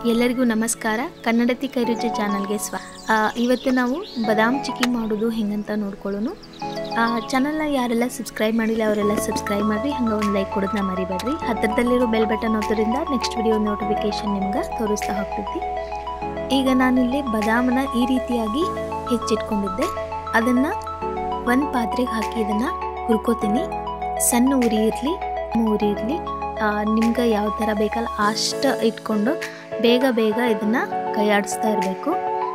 ಎಲ್ಲರಿಗೂ ನಮಸ್ಕಾರ ಕನ್ನಡತಿ ಕೈರುಚಿ ಚಾನಲ್ಗೆ ಸ್ವ ಆ, ಇವತ್ತು ನಾವು ಬಾದಾಮ್ ಚಿಕ್ಕಿ ಮಾಡೋದು ಹೆಂಗಂತ ನೋಡ್ಕೊಳ್ಳೋಣ ಚಾನಲ್ನ ಯಾರೆಲ್ಲ ಸಬ್ಸ್ಕ್ರೈಬ್ ಮಾಡಿಲ್ಲ ಅವರೆಲ್ಲ ಸಬ್ಸ್ಕ್ರೈಬ್ ಮಾಡಿರಿ ಹಂಗೆ ಒಂದು ಲೈಕ್ ಕೊಡೋದನ್ನ ಮರಿಬೇಡ್ರಿ ಹತ್ತಿರದಲ್ಲಿರೋ ಬೆಲ್ ಬಟನ್ ಒತ್ತೋದ್ರಿಂದ ನೆಕ್ಸ್ಟ್ ವಿಡಿಯೋ ನೋಟಿಫಿಕೇಶನ್ ನಿಮ್ಗೆ ತೋರಿಸ್ತಾ ಹೋಗ್ತೈತಿ ಈಗ ನಾನಿಲ್ಲಿ ಬಾದಾಮನ್ನ ಈ ರೀತಿಯಾಗಿ ಹೆಚ್ಚಿಟ್ಕೊಂಡಿದ್ದೆ ಅದನ್ನು ಒಂದು ಪಾತ್ರೆಗೆ ಹಾಕಿ ಇದನ್ನು ಹುರ್ಕೋತೀನಿ ಸಣ್ಣ ಉರಿ ಇರಲಿ ಉರಿ ಇರಲಿ ನಿಮ್ಗೆ ಯಾವ ಥರ ಬೇಕಲ್ಲ ಅಷ್ಟು ಇಟ್ಕೊಂಡು ಬೇಗ ಬೇಗ ಇದನ್ನು ಕೈಯಾಡಿಸ್ತಾ ಇರಬೇಕು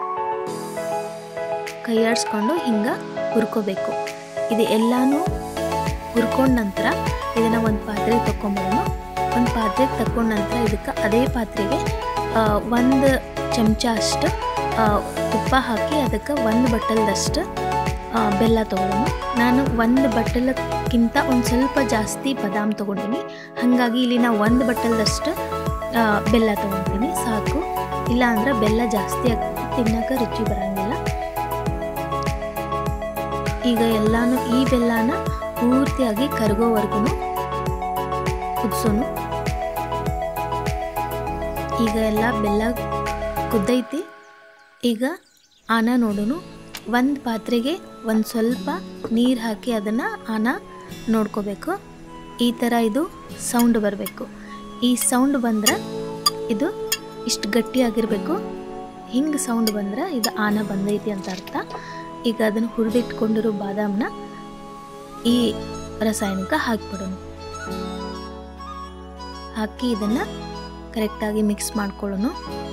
ಕೈಯಾಡಿಸ್ಕೊಂಡು ಹಿಂಗೆ ಹುರ್ಕೋಬೇಕು ಇದು ಎಲ್ಲನೂ ಹುರ್ಕೊಂಡ ನಂತರ ಇದನ್ನು ಒಂದು ಪಾತ್ರೆಗೆ ತಗೊಂಬರೋಣ ಒಂದು ಪಾತ್ರೆಗೆ ತಗೊಂಡ ನಂತರ ಇದಕ್ಕೆ ಅದೇ ಪಾತ್ರೆಗೆ ಒಂದು ಚಮಚ ಅಷ್ಟು ಆ, ತುಪ್ಪ ಹಾಕಿ ಅದಕ್ಕೆ ಒಂದು ಬಟ್ಟಲ್ದಷ್ಟು ಆ, ಬೆಲ್ಲ ತೊಗೊಳ್ಳೋಣ ನಾನು ಒಂದು ಬಟ್ಟಲಕ್ಕಿಂತ ಒಂದು ಸ್ವಲ್ಪ ಜಾಸ್ತಿ ಬಾದಾಮ್ ತೊಗೊಂಡಿನಿ ಹಾಗಾಗಿ ಇಲ್ಲಿ ನಾವು ಒಂದು ಬಟ್ಟಲ್ದಷ್ಟು ಆ, ಬೆಲ್ಲ ತೊಗೊತೀನಿ ಸಾಕು ಇಲ್ಲ ಅಂದ್ರೆ ಬೆಲ್ಲ ಜಾಸ್ತಿ ಆಗ್ತದೆ ತಿನ್ನೋಕೆ ರುಚಿ ಬರೋಂಗಿಲ್ಲ ಈಗ ಎಲ್ಲಾನು ಈ ಬೆಲ್ಲನ ಪೂರ್ತಿಯಾಗಿ ಕರಗೋವರೆಗೂ ಕುದಿಸೋನು ಈಗ ಎಲ್ಲ ಬೆಲ್ಲ ಕುದ್ದೈತಿ ಈಗ ಆನ ನೋಡೋನು ಒಂದು ಪಾತ್ರೆಗೆ ಒಂದು ಸ್ವಲ್ಪ ನೀರು ಹಾಕಿ ಅದನ್ನು ಆನ ನೋಡ್ಕೋಬೇಕು ಈ ಥರ ಇದು ಸೌಂಡ್ ಬರಬೇಕು ಈ ಸೌಂಡ್ ಬಂದ್ರೆ ಇದು ಇಷ್ಟು ಗಟ್ಟಿಯಾಗಿರಬೇಕು ಹಿಂಗೆ ಸೌಂಡ್ ಬಂದ್ರೆ ಇದು ಆನ ಬಂದೈತಿ ಅಂತ ಅರ್ಥ ಈಗ ಅದನ್ನು ಹುರಿದಿಟ್ಕೊಂಡಿರೋ ಬಾದಾಮನ್ನ ಈ ರಾಸಾಯನಿಕ ಹಾಕಿಬಿಡೋಣ ಹಾಕಿ ಇದನ್ನು ಕರೆಕ್ಟಾಗಿ ಮಿಕ್ಸ್ ಮಾಡ್ಕೊಳ್ಳೋಣ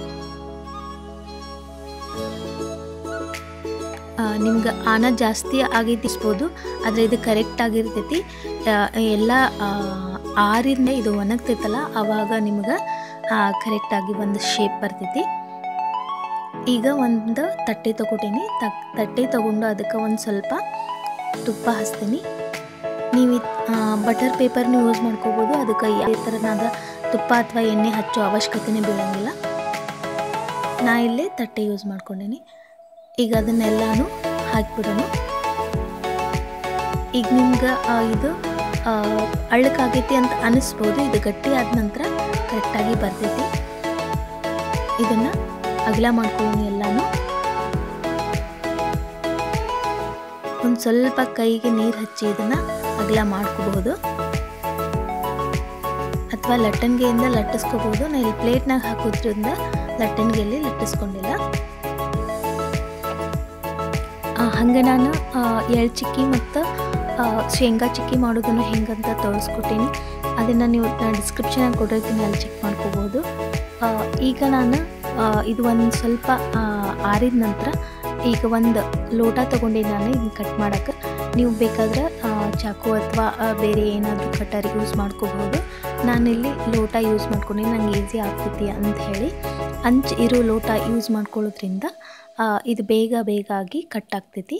ನಿಮ್ಗೆ ಆನ ಜಾಸ್ತಿ ಆಗೈತಿಸ್ಬೋದು ಆದರೆ ಇದು ಕರೆಕ್ಟ್ ಆಗಿರ್ತೈತಿ ಆ, ಎಲ್ಲ ಆ, ಆರಿಂದ ಇದು ಒಣಗ್ತೈತಲ್ಲ ಆವಾಗ ನಿಮ್ಗೆ ಕರೆಕ್ಟಾಗಿ ಒಂದು ಶೇಪ್ ಬರ್ತೈತಿ ಈಗ ಒಂದು ತಟ್ಟೆ ತಗೊತೀನಿ ತಕ್ ತಟ್ಟೆ ತಗೊಂಡು ಅದಕ್ಕೆ ಒಂದು ಸ್ವಲ್ಪ ತುಪ್ಪ ಹಚ್ತೀನಿ ನೀವು ಬಟರ್ ಪೇಪರ್ನ ಯೂಸ್ ಮಾಡ್ಕೋಬೋದು ಅದಕ್ಕೆ ಯಾವ ಥರನಾದ ತುಪ್ಪ ಅಥವಾ ಎಣ್ಣೆ ಹಚ್ಚೋ ಅವಶ್ಯಕತೆನೇ ಬೀಳಂಗಿಲ್ಲ ನಾ ಇಲ್ಲೇ ತಟ್ಟೆ ಯೂಸ್ ಮಾಡ್ಕೊಂಡೀನಿ ಈಗ ಅದನ್ನೆಲ್ಲಾನು ಹಾಕಿಬಿಡೋಣ ಈಗ ನಿಮ್ಗೆ ಆ, ಇದು ಆ, ಅಳ್ಳಕ್ಕಾಗೈತಿ ಅಂತ ಅನಿಸ್ಬೋದು ಇದು ಗಟ್ಟಿ ಆದ ನಂತರ ಕರೆಕ್ಟಾಗಿ ಬರ್ತೈತಿ ಇದನ್ನು ಅಗಲ ಮಾಡ್ಕೊಳ್ಳೋಣ ಎಲ್ಲಾನು ಒಂದು ಸ್ವಲ್ಪ ಕೈಗೆ ನೀರು ಹಚ್ಚಿ ಇದನ್ನು ಅಗಲ ಮಾಡ್ಕೋಬಹುದು ಅಥವಾ ಲಟ್ಟಣಿಗೆಯಿಂದ ಲಟ್ಟಿಸ್ಕೋಬಹುದು ನಾ ಇಲ್ಲಿ ಪ್ಲೇಟ್ನಾಗ ಹಾಕೋದ್ರಿಂದ ಲಟ್ಟಣಿಗೆಯಲ್ಲಿ ಲಟ್ಟಿಸ್ಕೊಂಡಿಲ್ಲ ಆ, ಹಂಗೆ ನಾನು ಎಳ್ ಚಿಕ್ಕಿ ಮತ್ತು ಶೇಂಗಾ ಚಿಕ್ಕಿ ಮಾಡೋದನ್ನು ಹೆಂಗಂತ ತೋರಿಸ್ಕೊಟ್ಟೀನಿ ಅದನ್ನು ನೀವು ಡಿಸ್ಕ್ರಿಪ್ಷನಾಗಿ ಕೊಟ್ಟಿರ್ತೀನಿ ಅಲ್ಲಿ ಚೆಕ್ ಮಾಡ್ಕೋಬೋದು ಆ, ಈಗ ನಾನು ಆ, ಇದು ಒಂದು ಸ್ವಲ್ಪ ಆ, ಆರಿದ ನಂತರ ಈಗ ಒಂದು ಲೋಟ ತೊಗೊಂಡೆ ನಾನು ಇದನ್ನ ಕಟ್ ಮಾಡೋಕ್ಕೆ ನೀವು ಬೇಕಾದ್ರೆ ಆ, ಚಾಕು ಅಥವಾ ಬೇರೆ ಏನಾದರೂ ಕಟರ್ ಯೂಸ್ ಮಾಡ್ಕೋಬೋದು ನಾನಿಲ್ಲಿ ಲೋಟ ಯೂಸ್ ಮಾಡ್ಕೊಂಡು ನಂಗೆ ಈಸಿ ಆಗ್ತೈತಿ ಅಂತ ಹೇಳಿ ಅಂಚು ಇರೋ ಲೋಟ ಯೂಸ್ ಮಾಡ್ಕೊಳ್ಳೋದ್ರಿಂದ ಆ, ಇದು ಬೇಗ ಬೇಗ ಆಗಿ ಕಟ್ ಆಗ್ತೈತಿ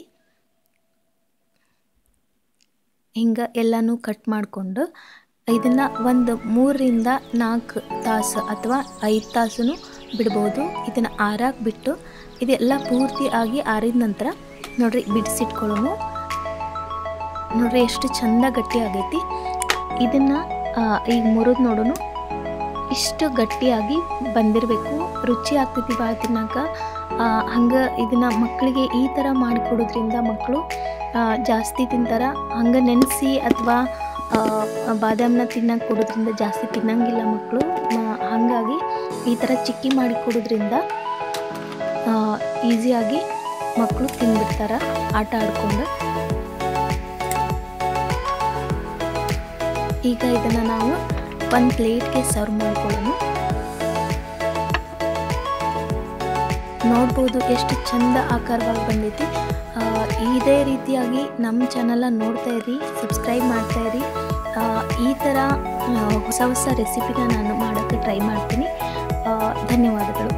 ಹಿಂಗೆ ಎಲ್ಲನೂ ಕಟ್ ಮಾಡಿಕೊಂಡು ಇದನ್ನು ಒಂದು ಮೂರರಿಂದ ನಾಲ್ಕು ತಾಸು ಅಥವಾ ಐದು ತಾಸು ಬಿಡ್ಬೋದು ಇದನ್ನು ಆರಾಕ್ ಬಿಟ್ಟು ಇದೆಲ್ಲ ಪೂರ್ತಿ ಆಗಿ ಆರಿದ ನಂತರ ನೋಡ್ರಿ ಬಿಡಿಸಿಟ್ಕೊಳ್ಳೋನು ನೋಡ್ರಿ ಎಷ್ಟು ಚಂದ ಗಟ್ಟಿ ಆಗೈತಿ ಇದನ್ನು ಈಗ ಮುರಿದು ನೋಡೋನು ಇಷ್ಟು ಗಟ್ಟಿಯಾಗಿ ಬಂದಿರಬೇಕು ರುಚಿ ಆಗ್ತೈತಿ ಭಾಳ ತಿನ್ನಕ ಹಂಗೆ ಇದನ್ನು ಮಕ್ಕಳಿಗೆ ಈ ಥರ ಮಾಡಿಕೊಡೋದ್ರಿಂದ ಮಕ್ಕಳು ಜಾಸ್ತಿ ತಿಂತಾರ ಹಂಗೆ ನೆನೆಸಿ ಅಥವಾ ಬಾದಾಮನ್ನ ತಿನ್ನಕ್ಕೆ ಕೊಡೋದ್ರಿಂದ ಜಾಸ್ತಿ ತಿನ್ನಂಗಿಲ್ಲ ಮಕ್ಕಳು ಹಾಗಾಗಿ ಈ ಥರ ಚಿಕ್ಕಿ ಮಾಡಿ ಕೊಡೋದ್ರಿಂದ ಈಸಿಯಾಗಿ ಮಕ್ಕಳು ತಿಂದ್ಬಿಡ್ತಾರ ಆಟ ಆಡ್ಕೊಂಡು ಈಗ ಇದನ್ನು ನಾವು ಒಂದು ಪ್ಲೇಟ್ಗೆ ಸರ್ವ್ ಮಾಡ್ಕೊಳ್ಳೋಣ ನೋಡ್ಬೋದು ಎಷ್ಟು ಚಂದ ಆಕಾರವಾಗಿ ಬಂದೈತಿ ಆ, ಇದೇ ರೀತಿಯಾಗಿ ನಮ್ಮ ಚಾನಲ್ನ ನೋಡ್ತಾ ಇರಿ ಸಬ್ಸ್ಕ್ರೈಬ್ ಮಾಡ್ತಾ ಇರಿ ಆ, ಈ ಥರ ಆ, ಹೊಸ ಹೊಸ ರೆಸಿಪಿನ ನಾನು ಮಾಡೋಕ್ಕೆ ಟ್ರೈ ಮಾಡ್ತೀನಿ ಆ, ಧನ್ಯವಾದಗಳು